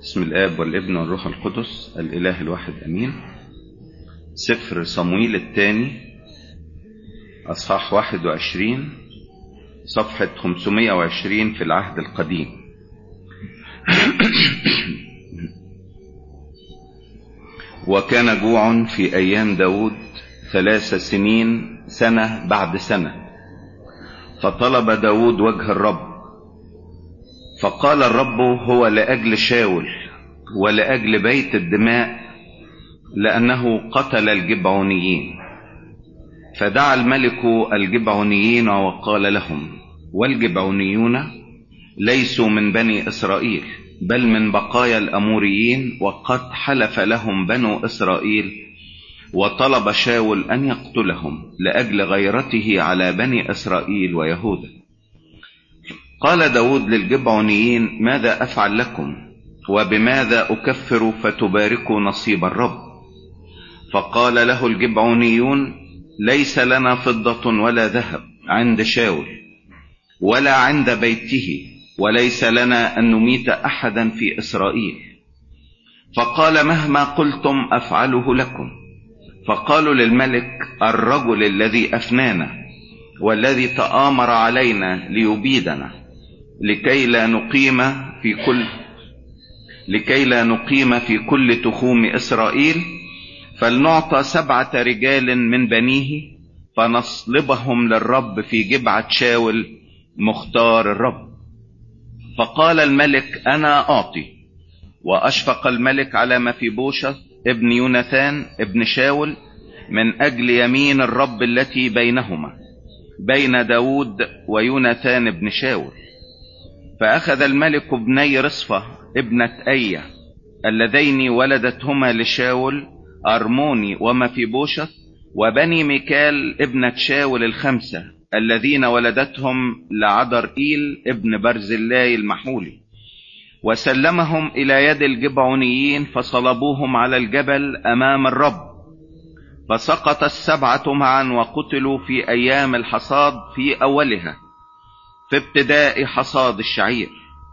بسم الآب والابن والروح القدس الإله الواحد أمين سفر صمويل الثاني أصحاح 21 صفحة 520 في العهد القديم وكان جوع في أيام داود ثلاث سنين سنة بعد سنة فطلب داود وجه الرب فقال الرب هو لأجل شاول ولأجل بيت الدماء لأنه قتل الجبعونيين فدعا الملك الجبعونيين وقال لهم والجبعونيون ليسوا من بني إسرائيل بل من بقايا الأموريين وقد حلف لهم بنو إسرائيل وطلب شاول أن يقتلهم لأجل غيرته على بني إسرائيل ويهوذا قال داود للجبعونيين ماذا أفعل لكم وبماذا أكفر فتباركوا نصيب الرب فقال له الجبعونيون ليس لنا فضة ولا ذهب عند شاول ولا عند بيته وليس لنا أن نميت أحدا في إسرائيل فقال مهما قلتم أفعله لكم فقالوا للملك الرجل الذي أفنانا والذي تآمر علينا ليبيدنا لكي لا نقيم في كل لكي لا نقيم في كل تخوم إسرائيل فلنعطى سبعة رجال من بنيه فنصلبهم للرب في جبعة شاول مختار الرب فقال الملك أنا أعطي وأشفق الملك على ما في بوشة ابن يوناثان ابن شاول من أجل يمين الرب التي بينهما بين داود ويوناثان ابن شاول فأخذ الملك ابني رصفة ابنة أية اللذين ولدتهما لشاول أرموني ومفيبوشث وبني ميكال ابنة شاول الخمسة الذين ولدتهم لعدر إيل ابن برزلاي المحولي وسلمهم إلى يد الجبعونيين فصلبوهم على الجبل أمام الرب فسقط السبعة معا وقتلوا في أيام الحصاد في أولها في ابتداء حصاد الشعير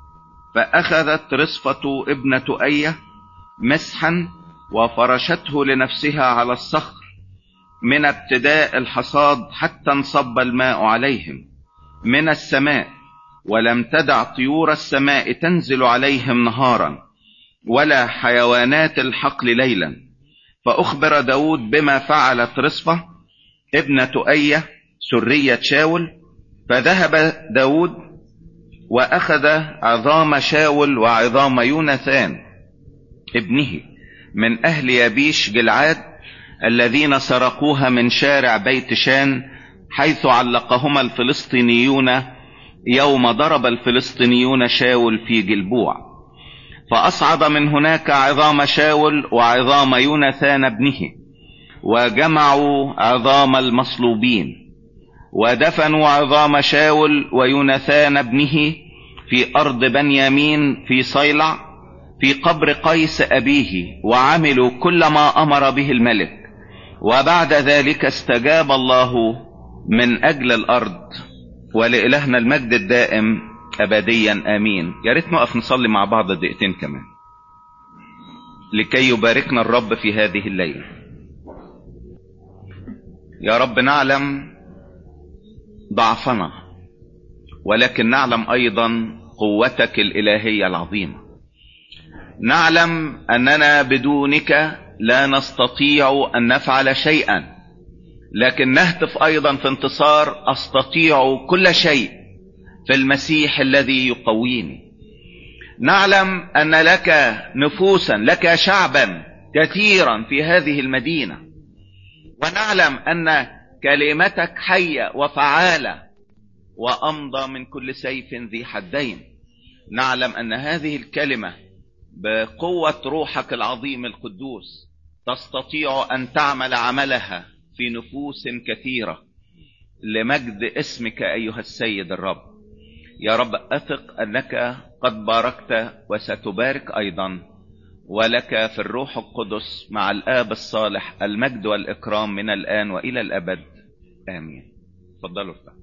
فأخذت رصفة ابنة أية مسحا وفرشته لنفسها على الصخر من ابتداء الحصاد حتى انصب الماء عليهم من السماء ولم تدع طيور السماء تنزل عليهم نهارا ولا حيوانات الحقل ليلا فأخبر داود بما فعلت رصفة ابنة أية سرية شاول فذهب داود وأخذ عظام شاول وعظام يوناثان ابنه من أهل يبيش جلعاد الذين سرقوها من شارع بيت شان حيث علقهما الفلسطينيون يوم ضرب الفلسطينيون شاول في جلبوع فأصعد من هناك عظام شاول وعظام يوناثان ابنه وجمعوا عظام المصلوبين ودفنوا عظام شاول ويوناثان ابنه في أرض بنيامين في صيلع في قبر قيس أبيه وعملوا كل ما أمر به الملك وبعد ذلك استجاب الله من أجل الأرض ولإلهنا المجد الدائم أبديا آمين يا ريت نقف نصلي مع بعض دقيقتين كمان لكي يباركنا الرب في هذه الليلة يا رب نعلم ضعفنا ولكن نعلم أيضا قوتك الإلهية العظيمة نعلم أننا بدونك لا نستطيع أن نفعل شيئا لكن نهتف أيضا في انتصار أستطيع كل شيء في المسيح الذي يقويني نعلم أن لك نفوسا لك شعبا كثيرا في هذه المدينة ونعلم أن كلمتك حية وفعالة وأمضى من كل سيف ذي حدين نعلم أن هذه الكلمة بقوة روحك العظيم القدوس تستطيع أن تعمل عملها في نفوس كثيرة لمجد اسمك أيها السيد الرب يا رب أثق أنك قد باركت وستبارك أيضا ولك في الروح القدس مع الآب الصالح المجد والإكرام من الآن وإلى الأبد آمين تفضلوا افتح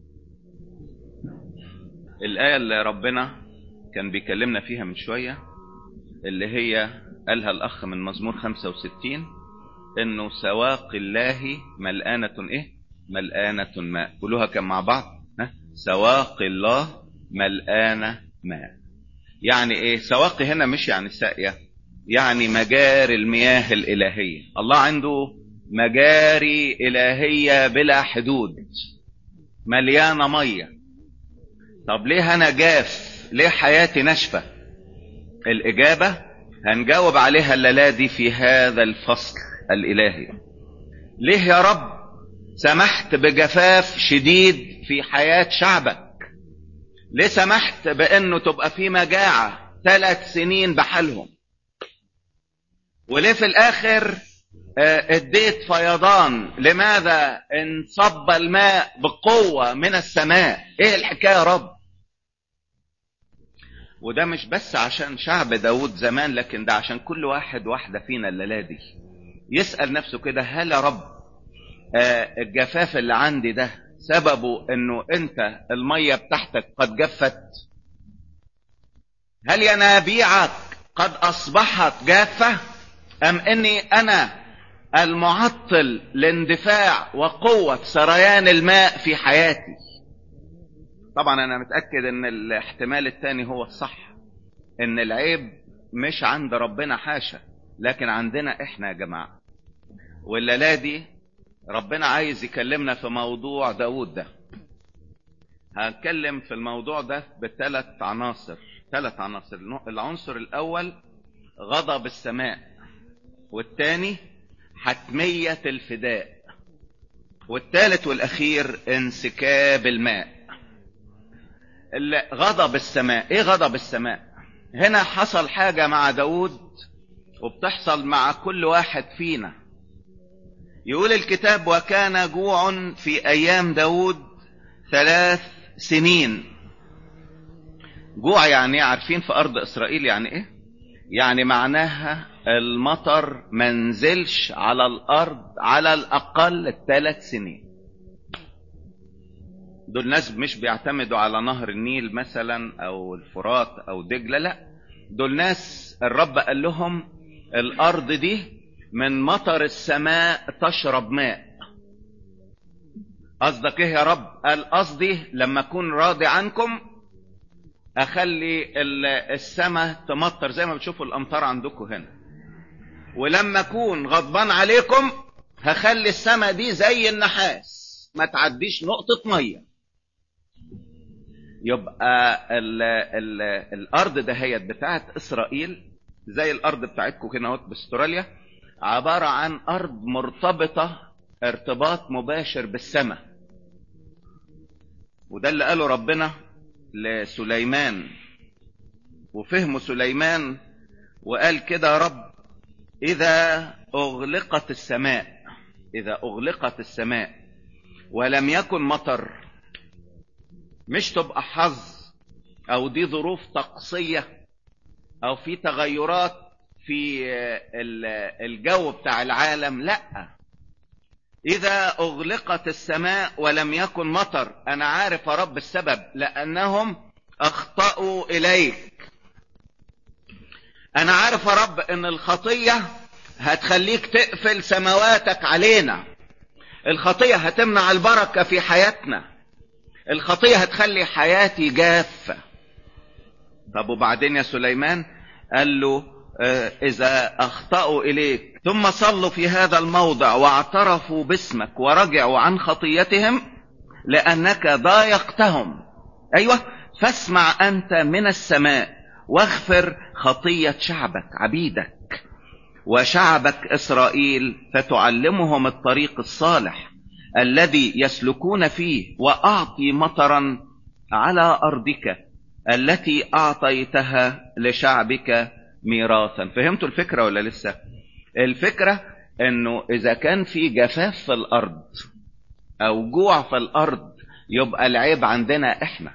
الآية اللي ربنا كان بيكلمنا فيها من شوية اللي هي قالها الأخ من مزمور 65 إنه سواق الله ملآنة إيه؟ ملآنة ماء قولوها كم مع بعض ها؟ سواق الله ملآنة ماء يعني إيه سواقي هنا مش يعني ساقية يعني مجاري المياه الإلهية الله عنده مجاري إلهية بلا حدود مليانة مية طب ليه أنا جاف ليه حياتي ناشفة الإجابة هنجاوب عليها الليلة دي في هذا الفصل الإلهي ليه يا رب سمحت بجفاف شديد في حياة شعبك ليه سمحت بأنه تبقى في مجاعة ثلاث سنين بحالهم وليه في الآخر اديت فيضان لماذا انصب الماء بقوة من السماء ايه الحكاية يا رب وده مش بس عشان شعب داود زمان لكن ده عشان كل واحد واحدة فينا الليلة دي يسأل نفسه كده هل يا رب آه الجفاف اللي عندي ده سببه انه انت المية بتاعتك قد جفت هل ينابيعك قد اصبحت جافة ام اني انا المعطل لاندفاع وقوة سريان الماء في حياتي طبعا انا متأكد ان الاحتمال الثاني هو الصح ان العيب مش عند ربنا حاشا لكن عندنا احنا يا جماعة والليلة دي ربنا عايز يكلمنا في موضوع داود ده هنتكلم في الموضوع ده بثلاث عناصر ثلاث عناصر العنصر الاول غضب السماء والثاني حتمية الفداء والثالث والاخير انسكاب الماء غضب السماء ايه غضب السماء هنا حصل حاجة مع داود وبتحصل مع كل واحد فينا يقول الكتاب وكان جوع في ايام داود ثلاث سنين جوع يعني عارفين في ارض اسرائيل يعني ايه يعني معناها المطر منزلش على الارض على الاقل ثلاث سنين دول ناس مش بيعتمدوا على نهر النيل مثلا او الفرات او دجلة لا دول ناس الرب قال لهم الارض دي من مطر السماء تشرب ماء قصدك ايه يا رب قال قصدي لما اكون راضي عنكم اخلي السماء تمطر زي ما بتشوفوا الامطار عندكم هنا ولما اكون غضبان عليكم هخلي السماء دي زي النحاس ما تعديش نقطة مية يبقى ال ال الارض دهيت بتاعت اسرائيل زي الارض بتاعتكم هنا باستراليا عبارة عن ارض مرتبطة ارتباط مباشر بالسماء وده اللي قاله ربنا لسليمان وفهمه سليمان وقال كده يا رب اذا اغلقت السماء اذا اغلقت السماء ولم يكن مطر مش تبقى حظ او دي ظروف طقسية او في تغيرات في الجو بتاع العالم لا اذا اغلقت السماء ولم يكن مطر انا عارف يا رب السبب لانهم اخطأوا اليك انا عارف يا رب ان الخطية هتخليك تقفل سماواتك علينا الخطية هتمنع البركة في حياتنا الخطية هتخلي حياتي جافة طب وبعدين يا سليمان قال له اه اذا اخطأوا اليك ثم صلوا في هذا الموضع واعترفوا باسمك ورجعوا عن خطيتهم لانك ضايقتهم ايوه فاسمع انت من السماء واغفر خطية شعبك عبيدك وشعبك اسرائيل فتعلمهم الطريق الصالح الذي يسلكون فيه واعطي مطرا على ارضك التي اعطيتها لشعبك ميراثا فهمتوا الفكره ولا لسه الفكره انه اذا كان في جفاف في الارض او جوع في الارض يبقى العيب عندنا احنا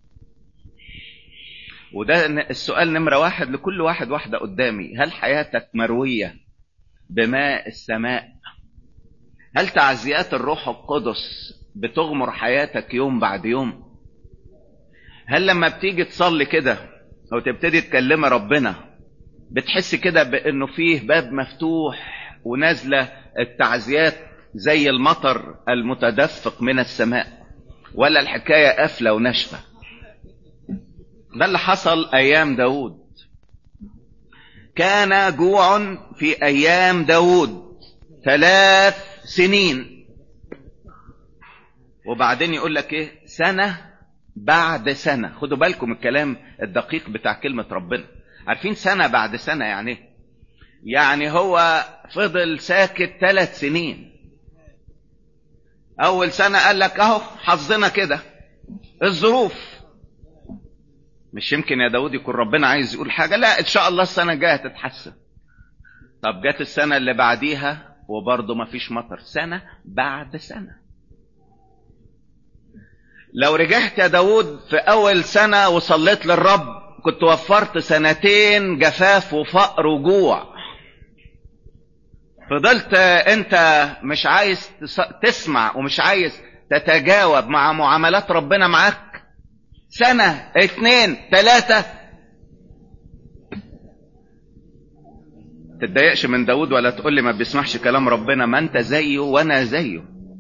وده السؤال نمرة واحد لكل واحد واحدة قدامي هل حياتك مروية بماء السماء هل تعزيات الروح القدس بتغمر حياتك يوم بعد يوم هل لما بتيجي تصلي كده او تبتدي تكلم ربنا بتحس كده بانه فيه باب مفتوح ونازلة التعزيات زي المطر المتدفق من السماء ولا الحكاية قافلة وناشفة ده اللي حصل ايام داود كان جوع في ايام داود ثلاث سنين وبعدين يقول لك ايه سنة بعد سنة خدوا بالكم الكلام الدقيق بتاع كلمة ربنا عارفين سنة بعد سنة يعني ايه يعني هو فضل ساكت ثلاث سنين اول سنة قال لك اهو حظنا كده الظروف مش يمكن يا داود يكون ربنا عايز يقول حاجة لا ان شاء الله السنة الجاية تتحسن طب جت السنة اللي بعديها وبرضه ما فيش مطر سنة بعد سنة لو رجعت يا داود في اول سنة وصليت للرب كنت وفرت سنتين جفاف وفقر وجوع فضلت انت مش عايز تسمع ومش عايز تتجاوب مع معاملات ربنا معاك سنة اتنين تلاتة تتضايقش من داود ولا تقول لي ما بيسمعش كلام ربنا ما انت زيه وانا زيه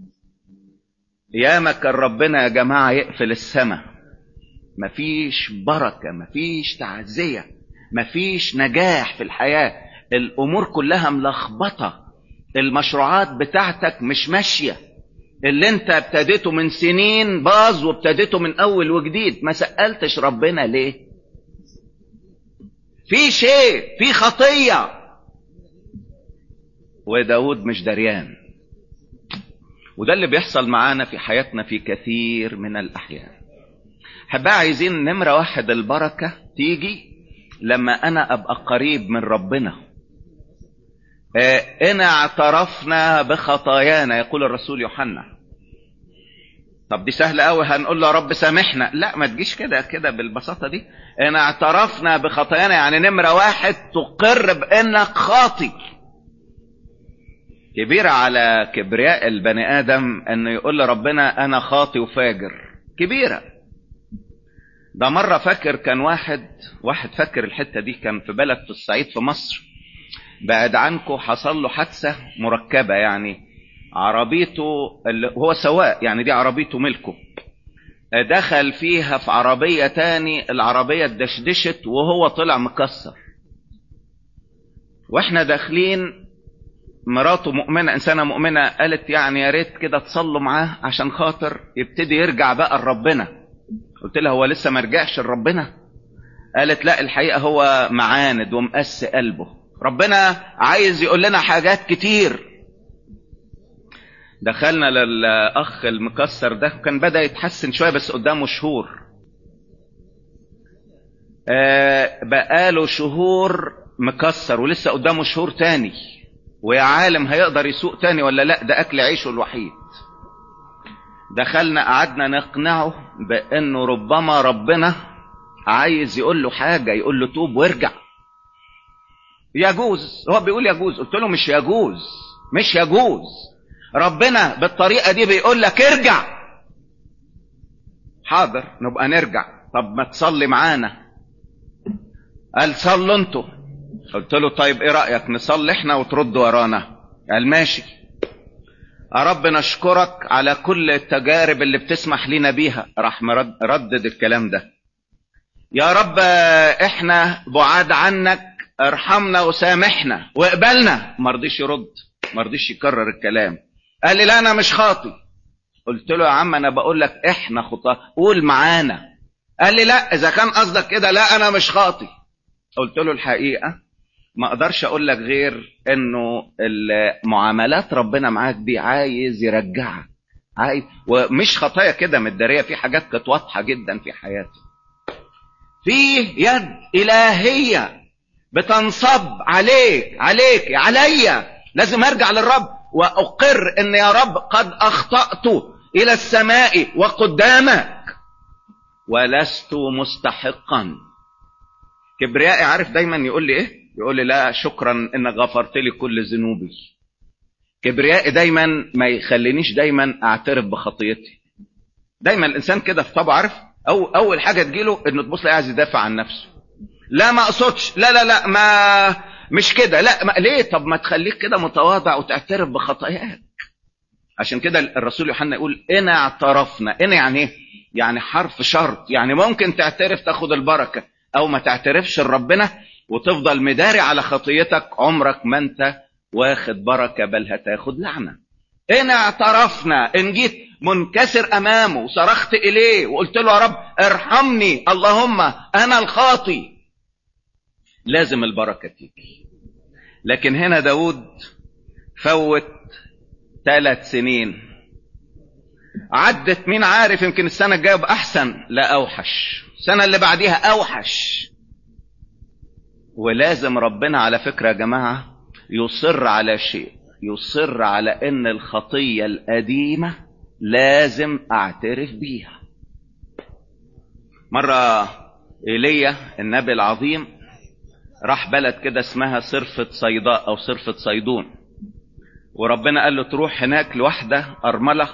ياما كان ربنا يا جماعة يقفل السماء مفيش بركة مفيش تعزية مفيش نجاح في الحياة الامور كلها ملخبطة المشروعات بتاعتك مش ماشية اللي انت ابتديته من سنين باظ وابتديته من اول وجديد ما سألتش ربنا ليه في شيء في خطية وداود مش دريان وده اللي بيحصل معانا في حياتنا في كثير من الاحيان حبا عايزين نمرة واحد البركة تيجي لما انا ابقى قريب من ربنا ان اعترفنا بخطايانا يقول الرسول يوحنا طب دي سهلة قوي هنقول له يا رب سامحنا لا ما تجيش كده كده بالبساطة دي ان اعترفنا بخطايانا يعني نمرة واحد تقر بانك خاطي كبيرة على كبرياء البني ادم انه يقول لربنا انا خاطي وفاجر كبيرة ده مرة فاكر كان واحد واحد فاكر الحتة دي كان في بلد في الصعيد في مصر بعد عنكم حصل له حادثة مركبة يعني عربيته اللي هو سواق يعني دي عربيته ملكه دخل فيها في عربية تاني العربية اتدشدشت وهو طلع مكسر واحنا داخلين مراته مؤمنة انسانة مؤمنة قالت يعني يا ريت كده تصلوا معاه عشان خاطر يبتدي يرجع بقى لربنا قلت لها هو لسه ما رجعش لربنا قالت لا الحقيقة هو معاند ومقس قلبه ربنا عايز يقول لنا حاجات كتير دخلنا للاخ المكسر ده كان بدا يتحسن شويه بس قدامه شهور آه بقاله شهور مكسر ولسه قدامه شهور تاني ويا عالم هيقدر يسوق تاني ولا لا ده اكل عيشه الوحيد دخلنا قعدنا نقنعه بانه ربما ربنا عايز يقول له حاجه يقول له توب وارجع يجوز هو بيقول يجوز قلت له مش يجوز مش يجوز ربنا بالطريقة دي بيقول لك ارجع حاضر نبقى نرجع طب ما تصلي معانا قال صلوا انتوا قلت له طيب ايه رأيك نصلي احنا وترد ورانا قال ماشي يا رب نشكرك على كل التجارب اللي بتسمح لنا بيها راح مرد ردد الكلام ده يا رب احنا بعاد عنك ارحمنا وسامحنا واقبلنا ما رضيش يرد ما رضيش يكرر الكلام قال لي لا انا مش خاطي قلت له يا عم انا بقول لك احنا خطاه قول معانا قال لي لا اذا كان قصدك كده لا انا مش خاطي قلت له الحقيقه ما اقدرش اقول لك غير انه معاملات ربنا معاك دي عايز يرجعك عايز ومش خطايا كده متداريه في حاجات كانت واضحه جدا في حياتي في يد الهيه بتنصب عليك عليك عليا لازم ارجع للرب واقر ان يا رب قد اخطات الى السماء وقدامك ولست مستحقا كبريائي عارف دايما يقول لي ايه يقول لي لا شكرا انك غفرت لي كل ذنوبي كبريائي دايما ما يخلينيش دايما اعترف بخطيتي دايما الانسان كده في طبعه عارف او اول حاجه تجيله انه تبص عايز يدافع عن نفسه لا ما اقصدش لا لا لا ما مش كده لا ما ليه طب ما تخليك كده متواضع وتعترف بخطاياك عشان كده الرسول يوحنا يقول ان اعترفنا ان يعني ايه يعني حرف شرط يعني ممكن تعترف تاخد البركه او ما تعترفش لربنا وتفضل مداري على خطيتك عمرك ما انت واخد بركه بل هتاخد لعنه ان اعترفنا ان جيت منكسر امامه وصرخت اليه وقلت له يا رب ارحمني اللهم انا الخاطي لازم البركه تيجي لكن هنا داود فوت ثلاث سنين عدت مين عارف يمكن السنة الجاية بأحسن لا أوحش السنة اللي بعديها أوحش ولازم ربنا على فكرة يا جماعة يصر على شيء يصر على ان الخطية القديمة لازم اعترف بيها مرة ايليا النبي العظيم راح بلد كده اسمها صرفة صيداء او صرفة صيدون وربنا قال له تروح هناك لواحدة أرملة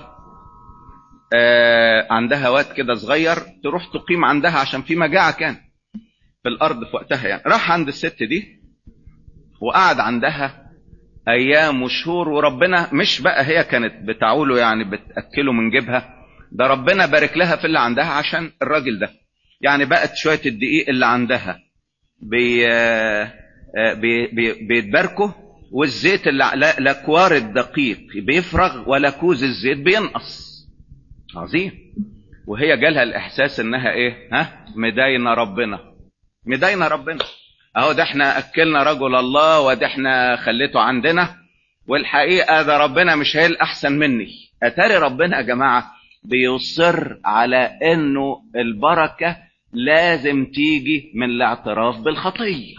آه عندها واد كده صغير تروح تقيم عندها عشان في مجاعة كان في الأرض في وقتها يعني راح عند الست دي وقعد عندها أيام وشهور وربنا مش بقى هي كانت بتعوله يعني بتأكله من جيبها ده ربنا بارك لها في اللي عندها عشان الراجل ده يعني بقت شوية الدقيق اللي عندها بي بي بي بيتباركوا والزيت اللي الاكوار الدقيق بيفرغ ولا كوز الزيت بينقص عظيم وهي جالها الاحساس انها ايه ها مداينه ربنا مداينه ربنا اهو ده احنا اكلنا رجل الله وده احنا خليته عندنا والحقيقه ده ربنا مش هي الاحسن مني اتاري ربنا يا جماعه بيصر على انه البركه لازم تيجي من الاعتراف بالخطيه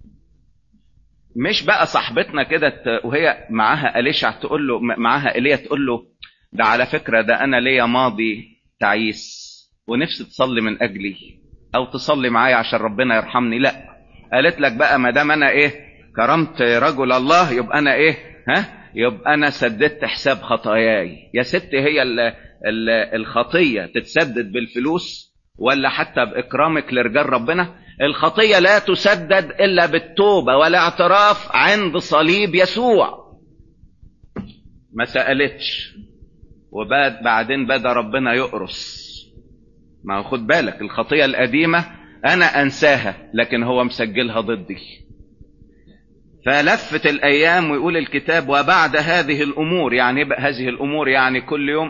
مش بقى صاحبتنا كده وهي معاها اليشع تقول له معاها ايليا تقول له ده على فكره ده انا ليا ماضي تعيس ونفسي تصلي من اجلي او تصلي معايا عشان ربنا يرحمني لا قالت لك بقى ما دام انا ايه كرمت رجل الله يبقى انا ايه ها يبقى انا سددت حساب خطاياي يا ست هي ال ال الخطيه تتسدد بالفلوس ولا حتى باكرامك لرجال ربنا الخطيه لا تسدد الا بالتوبه والاعتراف عند صليب يسوع ما سالتش وبعد بعدين بدا ربنا يقرص ما خد بالك الخطيه القديمه انا انساها لكن هو مسجلها ضدي فلفت الايام ويقول الكتاب وبعد هذه الامور يعني بقى هذه الامور يعني كل يوم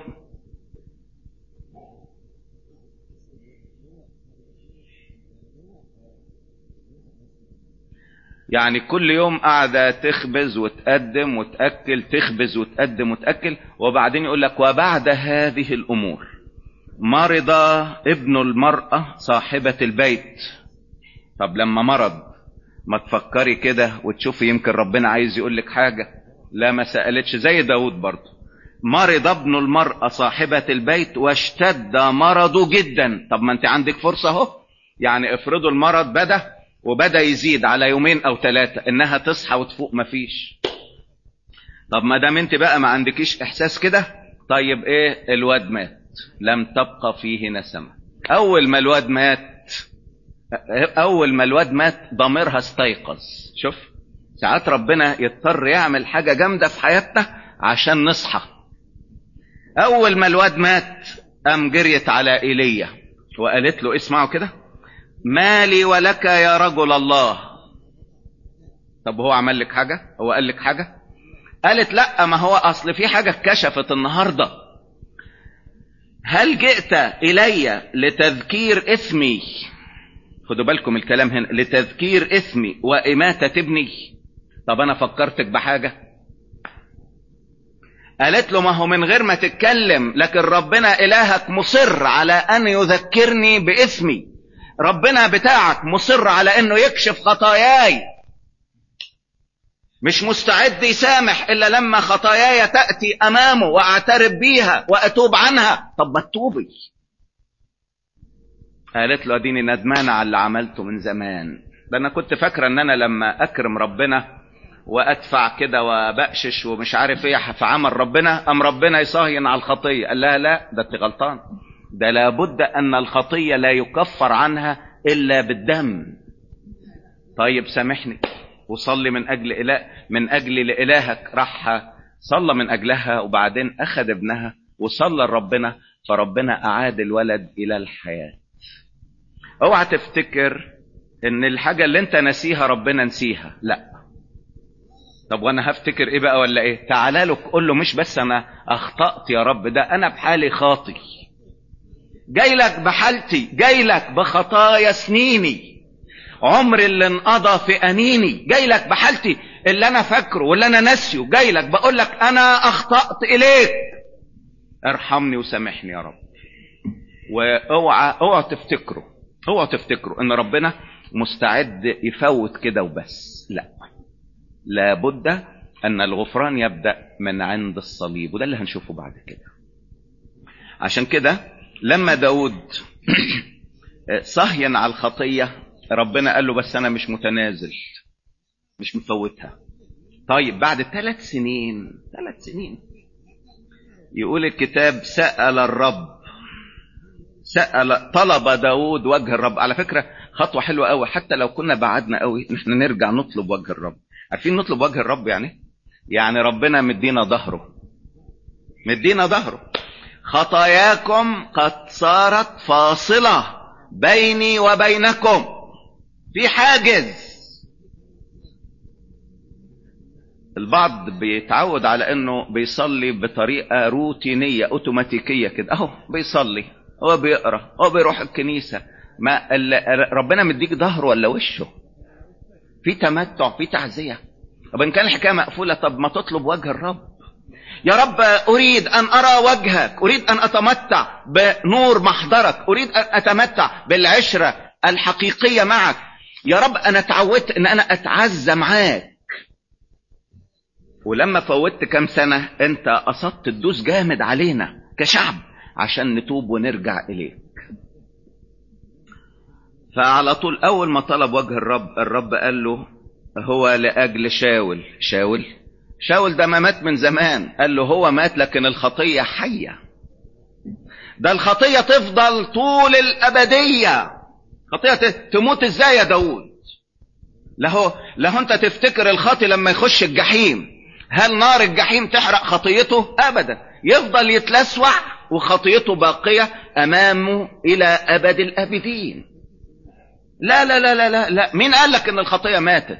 يعني كل يوم قاعدة تخبز وتقدم وتأكل تخبز وتقدم وتأكل وبعدين يقول لك وبعد هذه الأمور مرض ابن المرأة صاحبة البيت طب لما مرض ما تفكري كده وتشوفي يمكن ربنا عايز يقول لك حاجة لا ما سألتش زي داود برضه مرض ابن المرأة صاحبة البيت واشتد مرضه جدا طب ما انت عندك فرصة اهو يعني افرضوا المرض بدأ وبدأ يزيد على يومين او ثلاثة انها تصحى وتفوق مفيش طب ما دام انت بقى ما عندكيش احساس كده طيب ايه الواد مات لم تبقى فيه نسمة اول ما الواد مات اول ما الواد مات ضميرها استيقظ شوف ساعات ربنا يضطر يعمل حاجة جامدة في حياتنا عشان نصحى اول ما الواد مات قام جريت على ايليا وقالت له اسمعوا كده مالي ولك يا رجل الله طب هو عمل لك حاجة هو قال لك حاجة قالت لا ما هو اصل في حاجة اتكشفت النهاردة هل جئت الي لتذكير اسمي خدوا بالكم الكلام هنا لتذكير اسمي واماتة ابني طب انا فكرتك بحاجة قالت له ما هو من غير ما تتكلم لكن ربنا الهك مصر على ان يذكرني باسمي ربنا بتاعك مصر على انه يكشف خطاياي مش مستعد يسامح الا لما خطاياي تاتي امامه واعترف بيها واتوب عنها طب ما تتوبي قالت له اديني ندمانه على اللي عملته من زمان ده انا كنت فاكره ان انا لما اكرم ربنا وادفع كده وبقشش ومش عارف ايه في عمل ربنا ام ربنا يصهين على الخطيه قال لها لا ده انت غلطان ده لابد ان الخطيه لا يكفر عنها الا بالدم طيب سامحني وصلي من اجل اله من اجل لالهك راح صلى من اجلها وبعدين اخذ ابنها وصلى لربنا فربنا اعاد الولد الى الحياه اوعى تفتكر ان الحاجه اللي انت نسيها ربنا نسيها لا طب وانا هفتكر ايه بقى ولا ايه تعالى له قول له مش بس انا اخطات يا رب ده انا بحالي خاطي جاي لك بحالتي جاي لك بخطايا سنيني عمر اللي انقضى في انيني جاي لك بحالتي اللي انا فاكره واللي انا ناسيه جاي لك بقول لك انا اخطات اليك ارحمني وسامحني يا رب واوعى اوعى تفتكروا اوعى تفتكروا ان ربنا مستعد يفوت كده وبس لا لابد ان الغفران يبدا من عند الصليب وده اللي هنشوفه بعد كده عشان كده لما داود صهين على الخطيه ربنا قال له بس انا مش متنازل مش مفوتها طيب بعد ثلاث سنين ثلاث سنين يقول الكتاب سأل الرب سأل طلب داود وجه الرب على فكرة خطوة حلوة قوي حتى لو كنا بعدنا قوي نحن نرجع نطلب وجه الرب عارفين نطلب وجه الرب يعني يعني ربنا مدينا ظهره مدينا ظهره خطاياكم قد صارت فاصلة بيني وبينكم في حاجز البعض بيتعود على انه بيصلي بطريقة روتينية اوتوماتيكية كده اهو بيصلي هو بيقرا هو بيروح الكنيسة ما ربنا مديك ظهره ولا وشه في تمتع في تعزية طب ان كان الحكاية مقفولة طب ما تطلب وجه الرب يا رب اريد ان ارى وجهك اريد ان اتمتع بنور محضرك اريد ان اتمتع بالعشرة الحقيقية معك يا رب انا اتعودت ان انا اتعزى معاك ولما فوتت كام سنة انت قصدت تدوس جامد علينا كشعب عشان نتوب ونرجع اليك فعلى طول اول ما طلب وجه الرب الرب قال له هو لاجل شاول شاول شاول ده ما مات من زمان قال له هو مات لكن الخطية حية ده الخطية تفضل طول الابدية خطية تموت ازاي يا داود لهو لهو انت تفتكر الخاطي لما يخش الجحيم هل نار الجحيم تحرق خطيته ابدا يفضل يتلسوع وخطيته باقية امامه الى ابد الابدين لا لا لا لا لا, لا. مين قال لك ان الخطية ماتت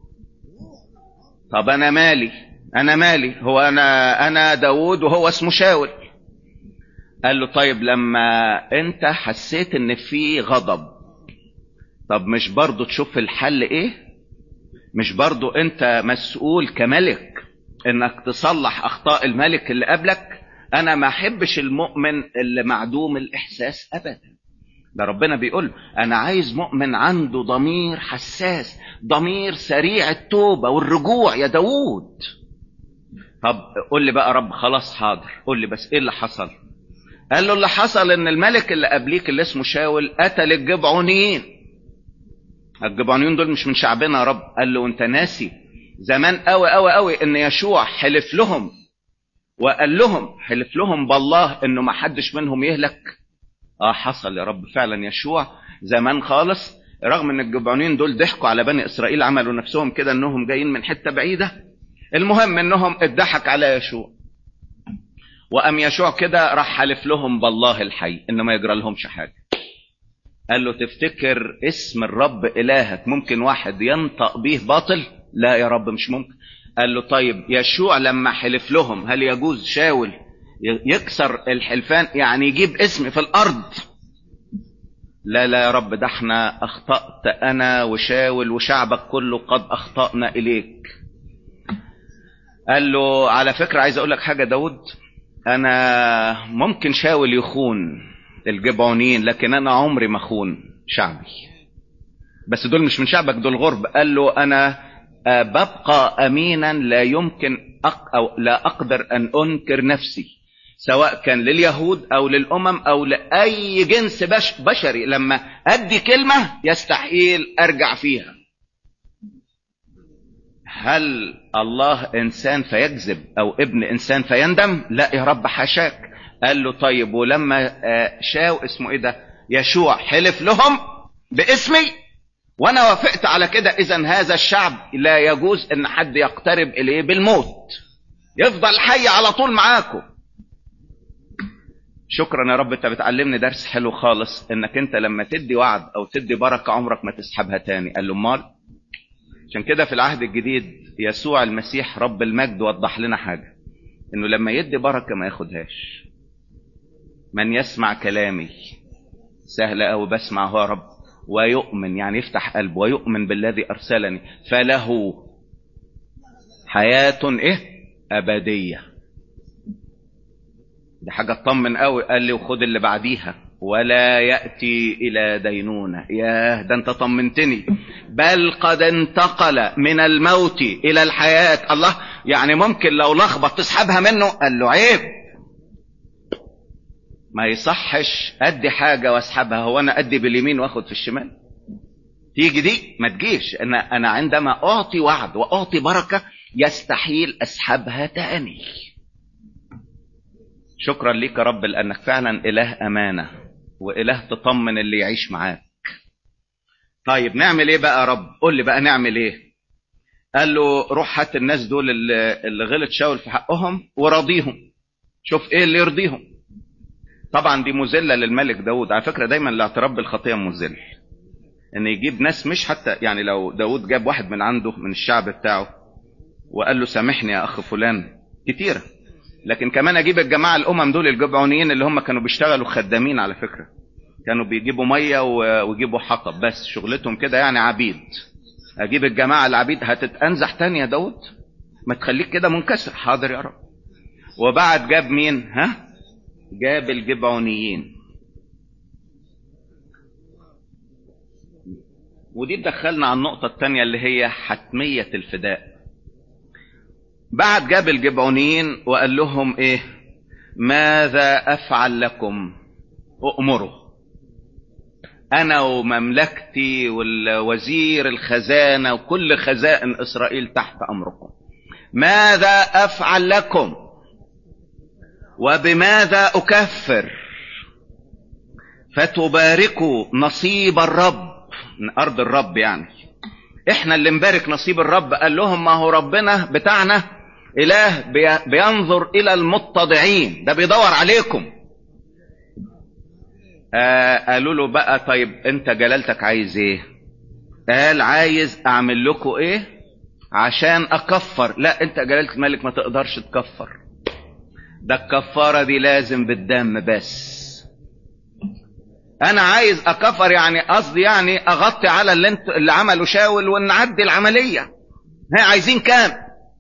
طب انا مالي انا مالي هو انا انا داود وهو اسمه شاول قال له طيب لما انت حسيت ان في غضب طب مش برضو تشوف الحل ايه مش برضو انت مسؤول كملك انك تصلح اخطاء الملك اللي قبلك انا ما احبش المؤمن اللي معدوم الاحساس ابدا ده ربنا بيقول انا عايز مؤمن عنده ضمير حساس ضمير سريع التوبة والرجوع يا داوود طب قول لي بقى رب خلاص حاضر قول لي بس ايه اللي حصل قال له اللي حصل ان الملك اللي قبليك اللي اسمه شاول قتل الجبعونيين الجبعونيين دول مش من شعبنا يا رب قال له انت ناسي زمان قوي قوي قوي ان يشوع حلف لهم وقال لهم حلف لهم بالله انه ما حدش منهم يهلك اه حصل يا رب فعلا يشوع زمان خالص رغم ان الجبعونين دول ضحكوا على بني اسرائيل عملوا نفسهم كده انهم جايين من حته بعيده المهم انهم اتضحك على يشوع وام يشوع كده راح حلف لهم بالله الحي انه ما يجرى لهمش حاجه قال له تفتكر اسم الرب الهك ممكن واحد ينطق به باطل لا يا رب مش ممكن قال له طيب يشوع لما حلف لهم هل يجوز شاول يكسر الحلفان يعني يجيب اسم في الارض لا لا يا رب ده احنا اخطأت انا وشاول وشعبك كله قد اخطأنا اليك قال له على فكرة عايز اقول لك حاجة داود انا ممكن شاول يخون الجبعونيين لكن انا عمري ما اخون شعبي بس دول مش من شعبك دول غرب قال له انا ببقى امينا لا يمكن أق او لا اقدر ان انكر نفسي سواء كان لليهود او للامم او لاي جنس بش بشري لما ادي كلمه يستحيل ارجع فيها هل الله انسان فيكذب او ابن انسان فيندم لا يا رب حاشاك قال له طيب ولما شاو اسمه ايه ده يشوع حلف لهم باسمي وانا وافقت على كده اذا هذا الشعب لا يجوز ان حد يقترب اليه بالموت يفضل حي على طول معاكم شكرا يا رب انت بتعلمني درس حلو خالص انك انت لما تدي وعد او تدي بركة عمرك ما تسحبها تاني قال له امال عشان كده في العهد الجديد يسوع المسيح رب المجد وضح لنا حاجة انه لما يدي بركة ما ياخدهاش من يسمع كلامي سهل قوي بسمع هو رب ويؤمن يعني يفتح قلبه ويؤمن بالذي ارسلني فله حياة ايه ابدية دي حاجة تطمن قوي قال لي وخد اللي بعديها ولا يأتي إلى دينونة ياه ده أنت طمنتني بل قد انتقل من الموت إلى الحياة الله يعني ممكن لو لخبط تسحبها منه قال له عيب ما يصحش أدي حاجة واسحبها هو أنا أدي باليمين وآخد في الشمال تيجي دي ما تجيش أنا أنا عندما أعطي وعد وأعطي بركة يستحيل أسحبها تاني شكرا ليك يا رب لانك فعلا اله امانه واله تطمن اللي يعيش معاك طيب نعمل ايه بقى يا رب قول لي بقى نعمل ايه قال له روح هات الناس دول اللي, اللي غلط شاول في حقهم وراضيهم شوف ايه اللي يرضيهم طبعا دي مذله للملك داود على فكره دايما الاعتراف بالخطيه مذل ان يجيب ناس مش حتى يعني لو داود جاب واحد من عنده من الشعب بتاعه وقال له سامحني يا اخ فلان كتيره لكن كمان اجيب الجماعه الامم دول الجبعونيين اللي هم كانوا بيشتغلوا خدامين على فكره كانوا بيجيبوا ميه ويجيبوا حطب بس شغلتهم كده يعني عبيد اجيب الجماعه العبيد هتتنزح تاني يا داود ما تخليك كده منكسر حاضر يا رب وبعد جاب مين ها جاب الجبعونيين ودي تدخلنا على النقطة الثانية اللي هي حتمية الفداء بعد جاب الجبعونيين وقال لهم ايه ماذا افعل لكم اؤمروا انا ومملكتي والوزير الخزانة وكل خزائن اسرائيل تحت امركم ماذا افعل لكم وبماذا اكفر فتباركوا نصيب الرب من ارض الرب يعني احنا اللي نبارك نصيب الرب قال لهم ما هو ربنا بتاعنا اله بينظر الى المتضعين ده بيدور عليكم آه قالوا له بقى طيب انت جلالتك عايز ايه قال عايز اعمل لكم ايه عشان اكفر لا انت جلالة الملك ما تقدرش تكفر ده الكفارة دي لازم بالدم بس انا عايز اكفر يعني قصدي يعني اغطي على اللي انت اللي عمله شاول ونعدي العملية ها عايزين كام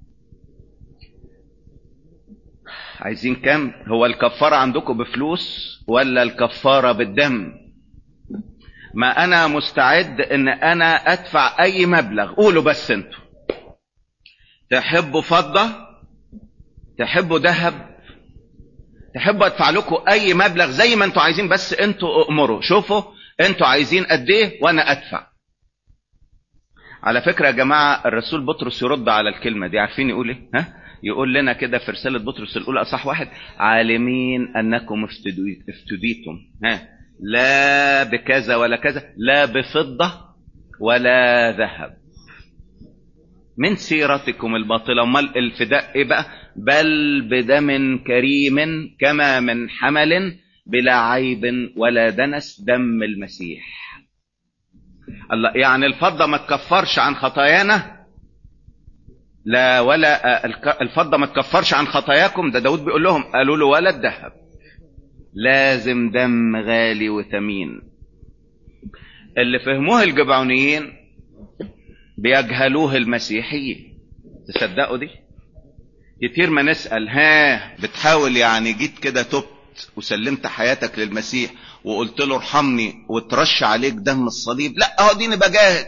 عايزين كام هو الكفارة عندكم بفلوس ولا الكفارة بالدم ما انا مستعد ان انا ادفع اي مبلغ قولوا بس انتوا تحبوا فضة تحبوا ذهب تحبوا ادفع لكم اي مبلغ زي ما انتوا عايزين بس انتوا امروا شوفوا انتوا عايزين قد ايه وانا ادفع على فكرة يا جماعة الرسول بطرس يرد على الكلمة دي عارفين يقول ايه ها يقول لنا كده في رسالة بطرس الأولى أصح واحد عالمين أنكم افتديتم ها لا بكذا ولا كذا لا بفضة ولا ذهب من سيرتكم الباطلة امال الفداء ايه بقى بل بدم كريم كما من حمل بلا عيب ولا دنس دم المسيح الله يعني الفضة ما تكفرش عن خطايانا لا ولا الفضة ما تكفرش عن خطاياكم ده داود بيقول لهم قالوا له ولا الذهب لازم دم غالي وثمين اللي فهموه الجبعونيين بيجهلوه المسيحيين تصدقوا دي كتير ما نسأل ها بتحاول يعني جيت كده تبت وسلمت حياتك للمسيح وقلت له ارحمني وترش عليك دم الصليب لا اهو ديني بجاهد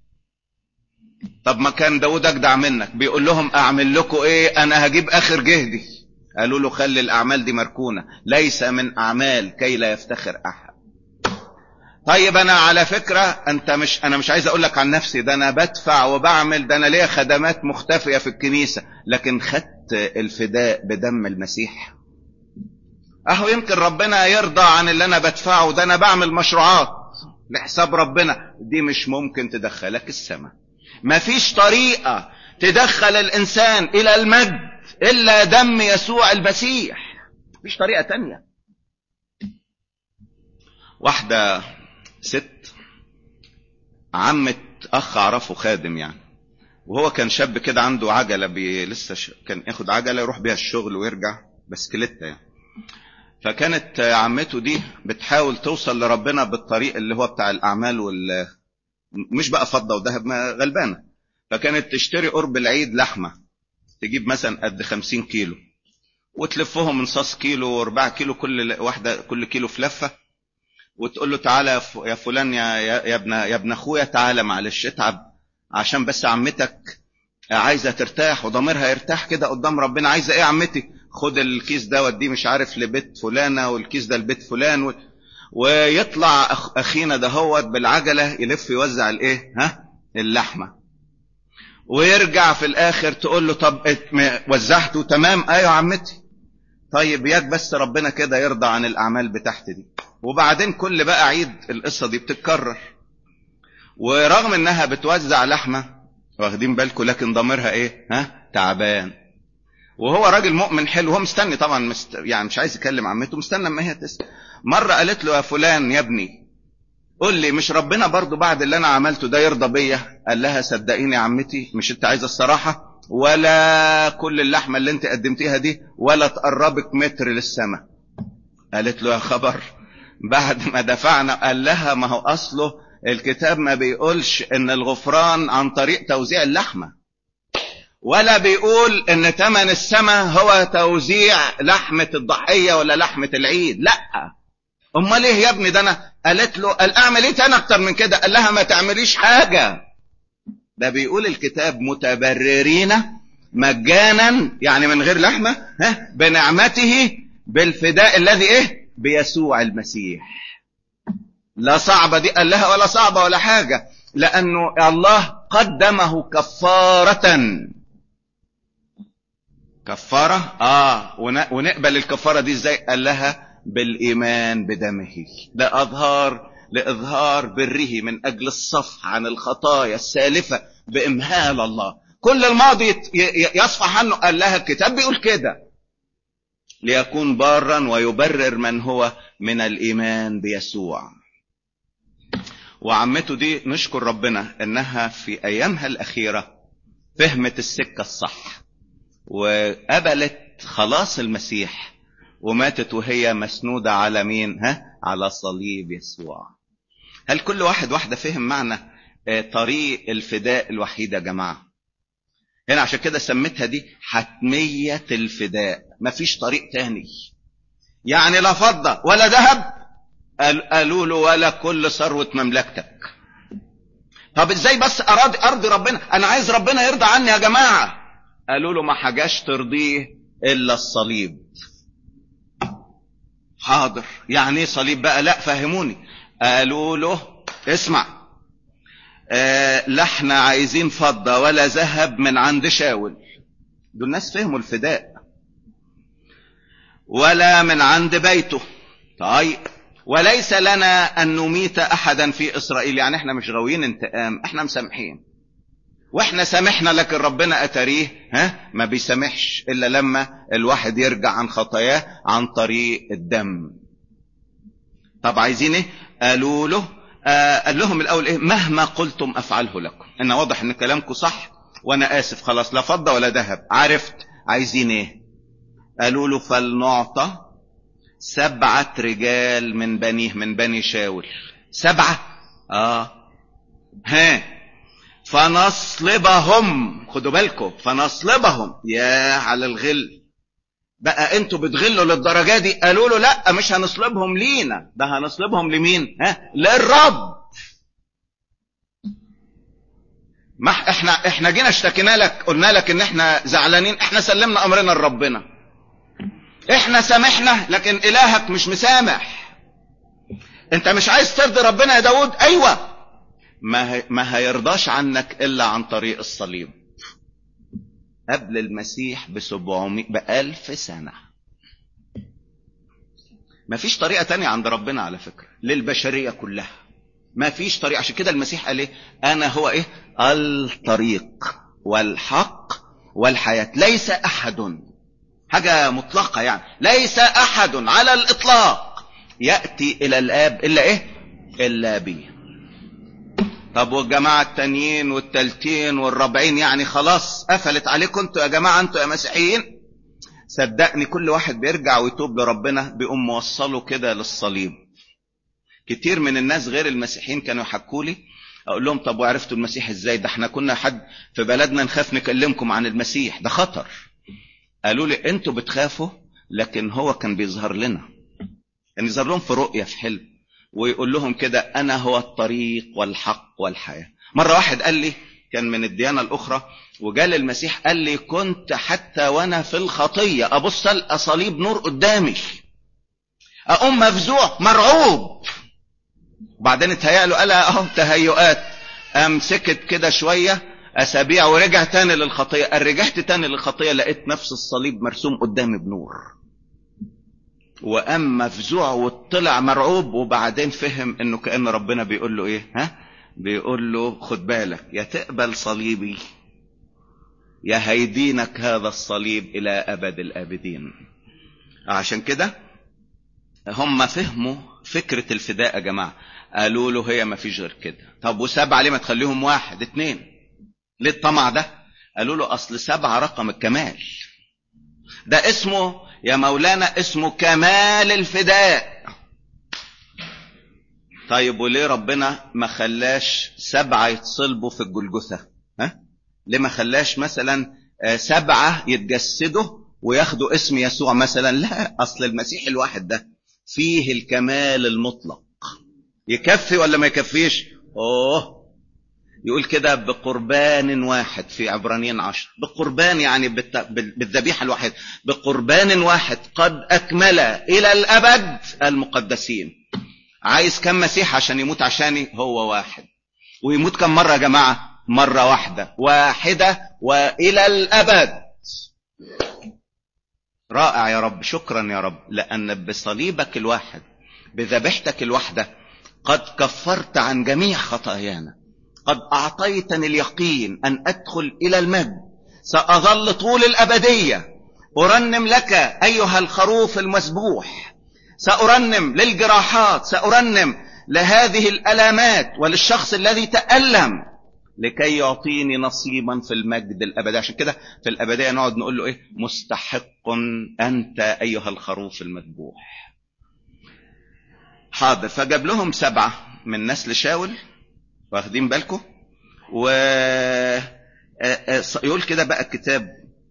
طب ما كان داود اجدع منك بيقول لهم اعمل لكم ايه انا هجيب اخر جهدي قالوا له خلي الاعمال دي مركونه ليس من اعمال كي لا يفتخر احد طيب انا على فكرة انت مش انا مش عايز اقول لك عن نفسي ده انا بدفع وبعمل ده انا ليا خدمات مختفية في الكنيسة لكن خدت الفداء بدم المسيح اهو يمكن ربنا يرضى عن اللي انا بدفعه ده انا بعمل مشروعات لحساب ربنا دي مش ممكن تدخلك السماء مفيش طريقة تدخل الانسان الى المجد الا دم يسوع المسيح مفيش طريقة تانية واحدة ست عمة اخ اعرفه خادم يعني وهو كان شاب كده عنده عجلة بي لسه ش... كان ياخد عجلة يروح بيها الشغل ويرجع بسكليتة يعني فكانت عمته دي بتحاول توصل لربنا بالطريق اللي هو بتاع الاعمال وال مش بقى فضة وذهب ما غلبانة فكانت تشتري قرب العيد لحمة تجيب مثلا قد 50 كيلو وتلفهم من صاص كيلو وربع كيلو كل واحدة كل كيلو في لفة وتقول له تعالى يا فلان يا يا ابن يا ابن اخويا تعالى معلش اتعب عشان بس عمتك عايزه ترتاح وضميرها يرتاح كده قدام ربنا عايزه ايه يا عمتي خد الكيس ده وديه مش عارف لبيت فلانه والكيس ده لبيت فلان و... ويطلع أخ... اخينا دهوت بالعجله يلف يوزع الايه ها اللحمه ويرجع في الاخر تقول له طب وزعته تمام ايوه يا عمتي طيب ياك بس ربنا كده يرضى عن الاعمال بتاعتي دي وبعدين كل بقى عيد القصه دي بتتكرر ورغم انها بتوزع لحمه واخدين بالكم لكن ضميرها ايه ها تعبان وهو راجل مؤمن حلو هو مستني طبعا مست... يعني مش عايز يكلم عمته مستنى اما هي تسال مره قالت له يا فلان يا ابني قول لي مش ربنا برضو بعد اللي انا عملته ده يرضى بيا قال لها صدقيني يا عمتي مش انت عايزه الصراحه ولا كل اللحمه اللي انت قدمتيها دي ولا تقربك متر للسماء قالت له يا خبر بعد ما دفعنا قال لها ما هو اصله الكتاب ما بيقولش ان الغفران عن طريق توزيع اللحمة ولا بيقول ان ثمن السماء هو توزيع لحمة الضحية ولا لحمة العيد لا امال ايه يا ابني ده انا قالت له قال اعمل ايه تاني اكتر من كده قال لها ما تعمليش حاجة ده بيقول الكتاب متبررين مجانا يعني من غير لحمة ها بنعمته بالفداء الذي ايه بيسوع المسيح لا صعبة دي قال لها ولا صعبة ولا حاجة لأنه الله قدمه كفارة كفارة آه ونقبل الكفارة دي ازاي قال لها بالإيمان بدمه ده أظهار لإظهار بره من أجل الصفح عن الخطايا السالفة بإمهال الله كل الماضي يصفح عنه قال لها الكتاب بيقول كده ليكون بارا ويبرر من هو من الإيمان بيسوع وعمته دي نشكر ربنا انها في ايامها الاخيره فهمت السكه الصح وقبلت خلاص المسيح وماتت وهي مسنوده على مين ها على صليب يسوع هل كل واحد واحده فهم معنى طريق الفداء الوحيد يا جماعه هنا عشان كده سميتها دي حتميه الفداء مفيش طريق تاني يعني لا فضه ولا ذهب قالوا له ولا كل ثروة مملكتك طب ازاي بس اراد ارضي ربنا انا عايز ربنا يرضى عني يا جماعة قالوا له ما حاجاش ترضيه الا الصليب حاضر يعني ايه صليب بقى لا فهموني قالوا له اسمع آه لا احنا عايزين فضة ولا ذهب من عند شاول دول الناس فهموا الفداء ولا من عند بيته طيب وليس لنا ان نميت احدا في اسرائيل يعني احنا مش غاويين انتقام احنا مسامحين واحنا سامحنا لكن ربنا اتاريه ها ما بيسامحش الا لما الواحد يرجع عن خطاياه عن طريق الدم طب عايزين ايه قالوا له آه قال لهم الاول ايه مهما قلتم افعله لكم ان واضح ان كلامكم صح وانا اسف خلاص لا فضه ولا ذهب عرفت عايزين ايه قالوا له فلنعطى سبعة رجال من بنيه من بني شاول سبعة اه ها فنصلبهم خدوا بالكم فنصلبهم يا على الغل بقى انتوا بتغلوا للدرجة دي قالوا له لا مش هنصلبهم لينا ده هنصلبهم لمين ها للرب ما احنا احنا جينا اشتكينا لك قلنا لك ان احنا زعلانين احنا سلمنا امرنا لربنا احنا سامحنا لكن الهك مش مسامح انت مش عايز ترضي ربنا يا داود ايوه ما, هي ما هيرضاش عنك الا عن طريق الصليب قبل المسيح بسبعمائة بألف سنة ما فيش طريقة تانية عند ربنا على فكرة للبشرية كلها ما فيش طريق عشان كده المسيح قال ايه انا هو ايه الطريق والحق والحياة ليس احد حاجة مطلقة يعني ليس احد على الاطلاق يأتي الى الاب الا ايه الا بي طب والجماعة التانيين والتالتين والرابعين يعني خلاص قفلت عليكم انتوا يا جماعة انتوا يا مسيحيين صدقني كل واحد بيرجع ويتوب لربنا بيقوم موصله كده للصليب كتير من الناس غير المسيحيين كانوا يحكوا لي اقول لهم طب وعرفتوا المسيح ازاي ده احنا كنا حد في بلدنا نخاف نكلمكم عن المسيح ده خطر قالوا لي انتوا بتخافوا لكن هو كان بيظهر لنا كان يظهر لهم في رؤية في حلم ويقول لهم كده انا هو الطريق والحق والحياة مرة واحد قال لي كان من الديانة الاخرى وجال المسيح قال لي كنت حتى وانا في الخطية ابص القى صليب نور قدامي اقوم مفزوع مرعوب وبعدين اتهيأ له قال اهو تهيؤات قام سكت كده شوية اسابيع ورجع تاني للخطية قال رجعت تاني للخطية لقيت نفس الصليب مرسوم قدامي بنور وقام مفزوع وطلع مرعوب وبعدين فهم انه كأن ربنا بيقول له ايه ها بيقول له خد بالك يا تقبل صليبي يا هيدينك هذا الصليب الى ابد الابدين عشان كده هم فهموا فكرة الفداء يا جماعة قالوا له هي ما فيش غير كده طب وسبعة ليه ما تخليهم واحد اتنين ليه الطمع ده قالوا له اصل سبعة رقم الكمال ده اسمه يا مولانا اسمه كمال الفداء طيب وليه ربنا ما خلاش سبعة يتصلبوا في الجلجثة ها ليه ما خلاش مثلا سبعة يتجسدوا وياخدوا اسم يسوع مثلا لا اصل المسيح الواحد ده فيه الكمال المطلق يكفي ولا ما يكفيش اوه يقول كده بقربان واحد في عبرانيين عشر بقربان يعني بالذبيحة الواحد بقربان واحد قد أكمل إلى الأبد المقدسين عايز كم مسيح عشان يموت عشاني هو واحد ويموت كم مرة يا جماعة مرة واحدة واحدة وإلى الأبد رائع يا رب شكرا يا رب لأن بصليبك الواحد بذبيحتك الواحدة قد كفرت عن جميع خطايانا قد أعطيتني اليقين أن أدخل إلى المجد سأظل طول الأبدية أرنم لك أيها الخروف المسبوح سأرنم للجراحات سأرنم لهذه الألامات وللشخص الذي تألم لكي يعطيني نصيبا في المجد الأبدي عشان كده في الأبدية نقعد نقول له إيه مستحق أنت أيها الخروف المذبوح حاضر فجاب لهم سبعة من نسل شاول واخدين بالكم و يقول كده بقى الكتاب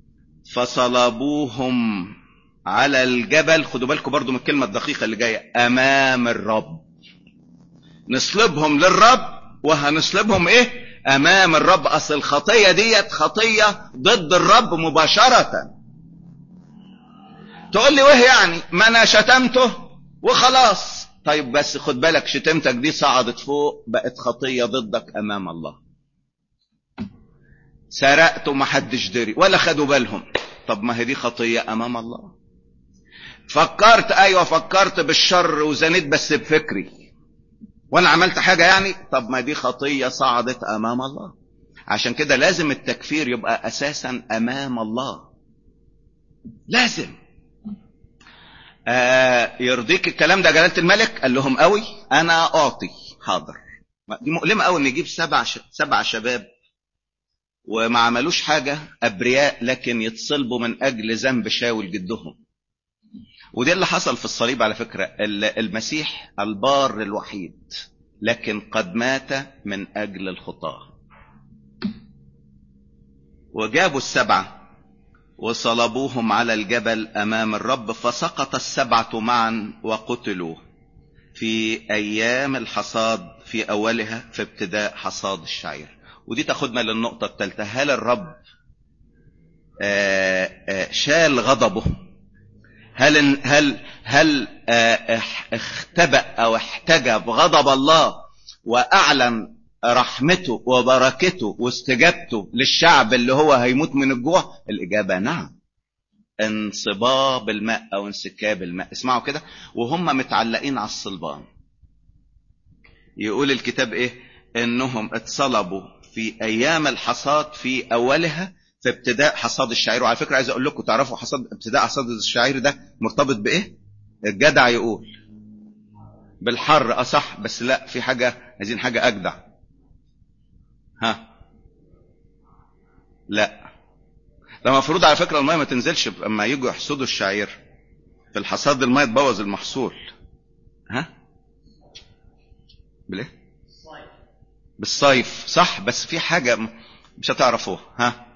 فصلبوهم على الجبل خدوا بالكم برضو من الكلمة الدقيقة اللي جاية أمام الرب نصلبهم للرب وهنصلبهم إيه أمام الرب أصل الخطية ديت خطية ضد الرب مباشرة تقول لي ويه يعني ما أنا شتمته وخلاص طيب بس خد بالك شتمتك دي صعدت فوق بقت خطية ضدك أمام الله سرقت ومحدش دري ولا خدوا بالهم طب ما هي دي خطية أمام الله فكرت أيوة فكرت بالشر وزنيت بس بفكري وأنا عملت حاجة يعني طب ما دي خطية صعدت أمام الله عشان كده لازم التكفير يبقى أساسا أمام الله لازم آه يرضيك الكلام ده جلالة الملك قال لهم قوي انا اعطي حاضر دي مؤلمة قوي ان يجيب سبع ش... سبع شباب وما عملوش حاجة ابرياء لكن يتصلبوا من اجل ذنب شاول جدهم ودي اللي حصل في الصليب على فكرة المسيح البار الوحيد لكن قد مات من اجل الخطاة وجابوا السبعه وصلبوهم على الجبل امام الرب فسقط السبعه معا وقتلوا في ايام الحصاد في اولها في ابتداء حصاد الشعير ودي تاخدنا للنقطه الثالثه هل الرب آآ آآ شال غضبه هل هل هل اختبأ او احتجب غضب الله واعلن رحمته وبركته واستجابته للشعب اللي هو هيموت من الجوع الإجابة نعم انصباب الماء أو انسكاب الماء اسمعوا كده وهم متعلقين على الصلبان يقول الكتاب ايه انهم اتصلبوا في ايام الحصاد في اولها في ابتداء حصاد الشعير وعلى فكره عايز اقول لكم تعرفوا حصاد ابتداء حصاد الشعير ده مرتبط بايه الجدع يقول بالحر اصح بس لا في حاجه عايزين حاجه اجدع ها لا ده المفروض على فكره الميه ما تنزلش اما يجوا يحصدوا الشعير في الحصاد الميه تبوظ المحصول ها بالايه بالصيف صح بس في حاجه مش هتعرفوها ها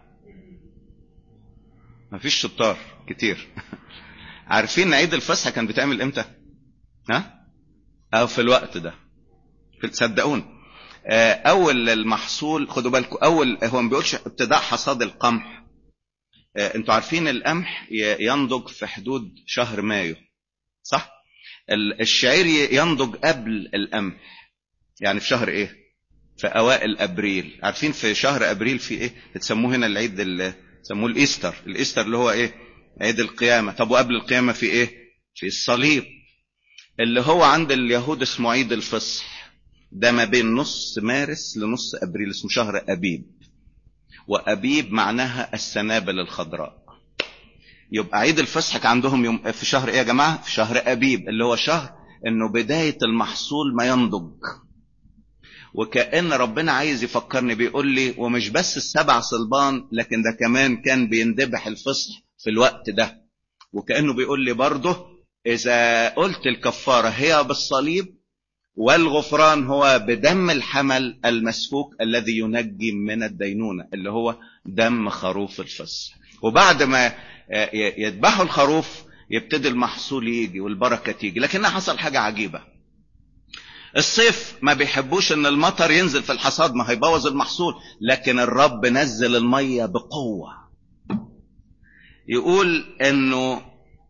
مفيش شطار كتير عارفين عيد الفصح كان بيتعمل امتى ها او في الوقت ده صدقوني اول المحصول خدوا بالكم اول هو ما بيقولش ابتداء حصاد القمح انتوا عارفين القمح ينضج في حدود شهر مايو صح الشعير ينضج قبل القمح يعني في شهر ايه في اوائل ابريل عارفين في شهر ابريل في ايه تسموه هنا العيد اللي سموه الايستر الايستر اللي هو ايه عيد القيامه طب وقبل القيامه في ايه في الصليب اللي هو عند اليهود اسمه عيد الفصح ده ما بين نص مارس لنص ابريل اسمه شهر ابيب وابيب معناها السنابل الخضراء يبقى عيد الفصح عندهم يوم في شهر ايه يا جماعه في شهر ابيب اللي هو شهر انه بدايه المحصول ما ينضج وكأن ربنا عايز يفكرني بيقول لي ومش بس السبع صلبان لكن ده كمان كان بيندبح الفصح في الوقت ده وكأنه بيقول لي برضه إذا قلت الكفارة هي بالصليب والغفران هو بدم الحمل المسفوك الذي ينجي من الدينونة اللي هو دم خروف الفصح وبعد ما يذبحوا الخروف يبتدي المحصول يجي والبركة تيجي لكنها حصل حاجة عجيبة الصيف ما بيحبوش ان المطر ينزل في الحصاد ما هيبوظ المحصول لكن الرب نزل المية بقوة يقول انه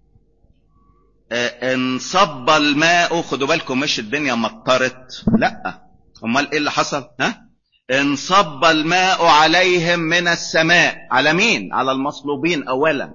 ان صب الماء خدوا بالكم مش الدنيا مطرت لا امال ايه اللي حصل ها ان صب الماء عليهم من السماء على مين على المصلوبين اولا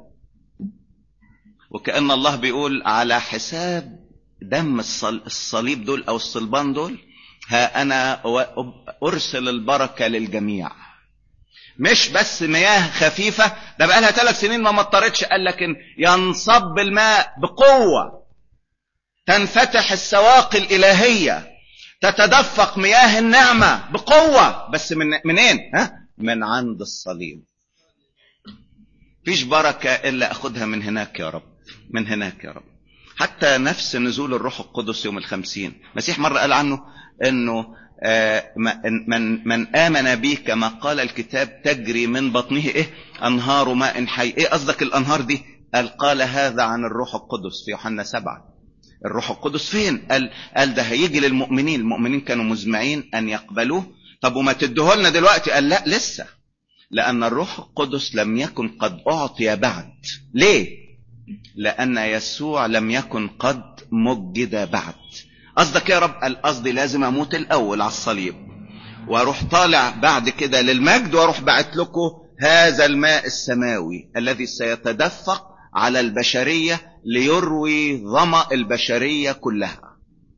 وكأن الله بيقول على حساب دم الصليب دول او الصلبان دول ها انا ارسل البركة للجميع مش بس مياه خفيفة ده بقى لها ثلاث سنين ما مطرتش قال لكن ينصب الماء بقوة تنفتح السواقي الإلهية تتدفق مياه النعمة بقوة بس من منين ها من عند الصليب فيش بركة إلا أخدها من هناك يا رب من هناك يا رب حتى نفس نزول الروح القدس يوم الخمسين مسيح مرة قال عنه انه من من امن بي كما قال الكتاب تجري من بطنه ايه انهار ماء حي ايه قصدك الانهار دي قال قال هذا عن الروح القدس في يوحنا سبعة الروح القدس فين قال قال ده هيجي للمؤمنين المؤمنين كانوا مزمعين ان يقبلوه طب وما تديه لنا دلوقتي قال لا لسه لان الروح القدس لم يكن قد اعطي بعد ليه لأن يسوع لم يكن قد مجد بعد قصدك يا رب قال قصدي لازم أموت الأول على الصليب وأروح طالع بعد كده للمجد وأروح بعت لكم هذا الماء السماوي الذي سيتدفق على البشرية ليروي ظمأ البشرية كلها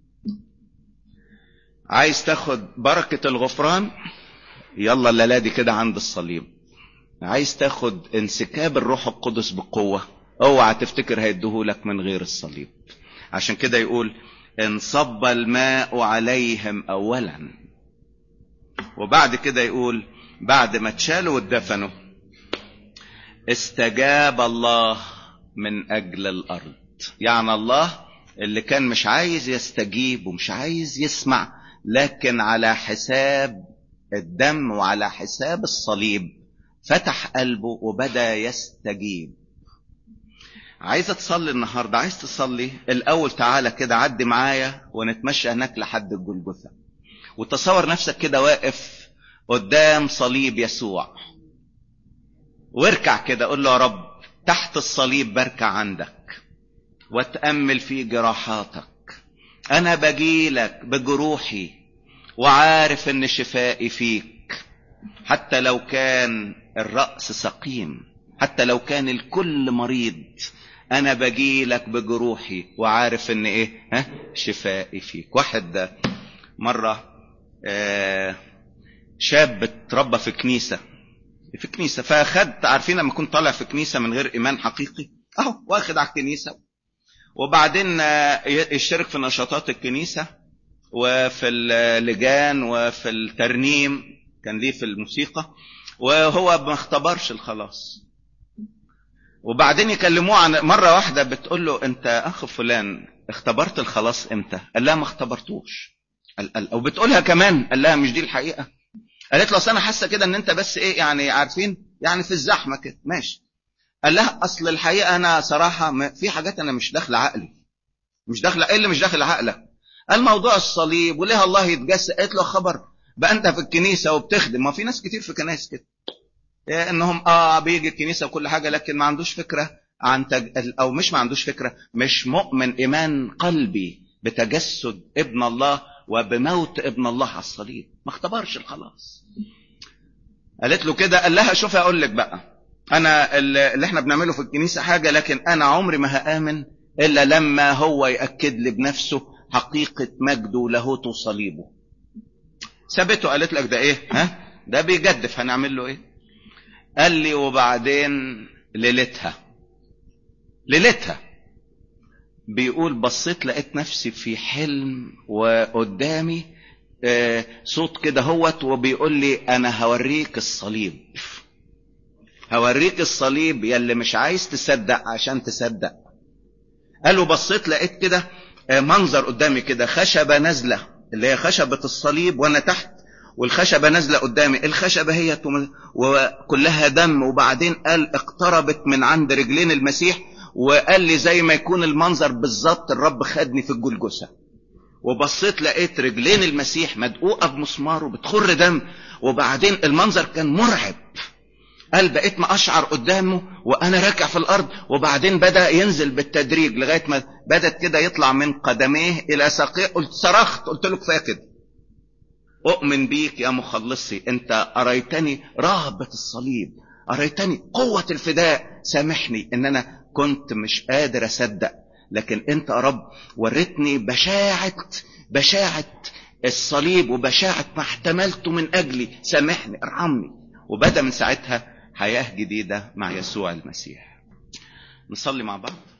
عايز تاخد بركة الغفران يلا الليلة دي كده عند الصليب عايز تاخد انسكاب الروح القدس بقوه اوعى تفتكر هيديهولك من غير الصليب عشان كده يقول ان صب الماء عليهم اولا وبعد كده يقول بعد ما اتشالوا واتدفنوا استجاب الله من اجل الارض يعني الله اللي كان مش عايز يستجيب ومش عايز يسمع لكن على حساب الدم وعلى حساب الصليب فتح قلبه وبدا يستجيب عايزه تصلي النهارده عايز تصلي الاول تعالى كده عدي معايا ونتمشى هناك لحد الجلجثه وتصور نفسك كده واقف قدام صليب يسوع واركع كده قول له يا رب تحت الصليب بركع عندك واتامل في جراحاتك انا بجيلك بجروحي وعارف ان شفائي فيك حتى لو كان الراس سقيم حتى لو كان الكل مريض انا بجيلك بجروحي وعارف ان ايه ها شفائي فيك واحد مرة آه، شاب اتربى في كنيسة في كنيسة فاخد عارفين لما كنت طالع في كنيسة من غير إيمان حقيقي أهو واخد على الكنيسة وبعدين آه، يشترك في نشاطات الكنيسة وفي اللجان وفي الترنيم كان ليه في الموسيقى وهو ما اختبرش الخلاص وبعدين يكلموه عن مرة واحدة بتقول له انت اخ فلان اختبرت الخلاص امتى قال لها ما اختبرتوش قال قال او بتقولها كمان قال لها مش دي الحقيقة قالت له اصل انا حاسه كده ان انت بس ايه يعني عارفين يعني في الزحمه كده ماشي قال لها اصل الحقيقه انا صراحه في حاجات انا مش داخله عقلي مش داخله ايه اللي مش داخل عقلك قال موضوع الصليب وليه الله يتجسد قالت له خبر بقى انت في الكنيسه وبتخدم ما في ناس كتير في كنايس كده إيه انهم اه بيجي الكنيسه وكل حاجه لكن ما عندوش فكره عن تج... او مش ما عندوش فكره مش مؤمن ايمان قلبي بتجسد ابن الله وبموت ابن الله على الصليب ما اختبرش الخلاص قالت له كده قال لها شوف اقول لك بقى انا اللي احنا بنعمله في الكنيسه حاجه لكن انا عمري ما هامن الا لما هو ياكد لي بنفسه حقيقه مجده ولاهوته وصليبه سابته قالت لك ده ايه ها ده بيجدف هنعمل له ايه قال لي وبعدين ليلتها ليلتها بيقول بصيت لقيت نفسي في حلم وقدامي آه صوت كده هوت وبيقول لي انا هوريك الصليب هوريك الصليب يلي مش عايز تصدق عشان تصدق قالوا بصيت لقيت كده آه منظر قدامي كده خشبة نازلة اللي هي خشبة الصليب وانا تحت والخشبة نازلة قدامي الخشبة هي وكلها دم وبعدين قال اقتربت من عند رجلين المسيح وقال لي زي ما يكون المنظر بالظبط الرب خدني في الجلجسة وبصيت لقيت رجلين المسيح مدقوقة بمسمار وبتخر دم وبعدين المنظر كان مرعب قال بقيت ما اشعر قدامه وانا راكع في الارض وبعدين بدا ينزل بالتدريج لغايه ما بدت كده يطلع من قدميه الى ساقيه قلت صرخت قلت له كفايه كده اؤمن بيك يا مخلصي انت اريتني رهبه الصليب اريتني قوه الفداء سامحني ان انا كنت مش قادر اصدق لكن انت يا رب وريتني بشاعه بشاعه الصليب وبشاعه ما احتملته من اجلي سامحني ارحمني وبدا من ساعتها حياه جديده مع يسوع المسيح نصلي مع بعض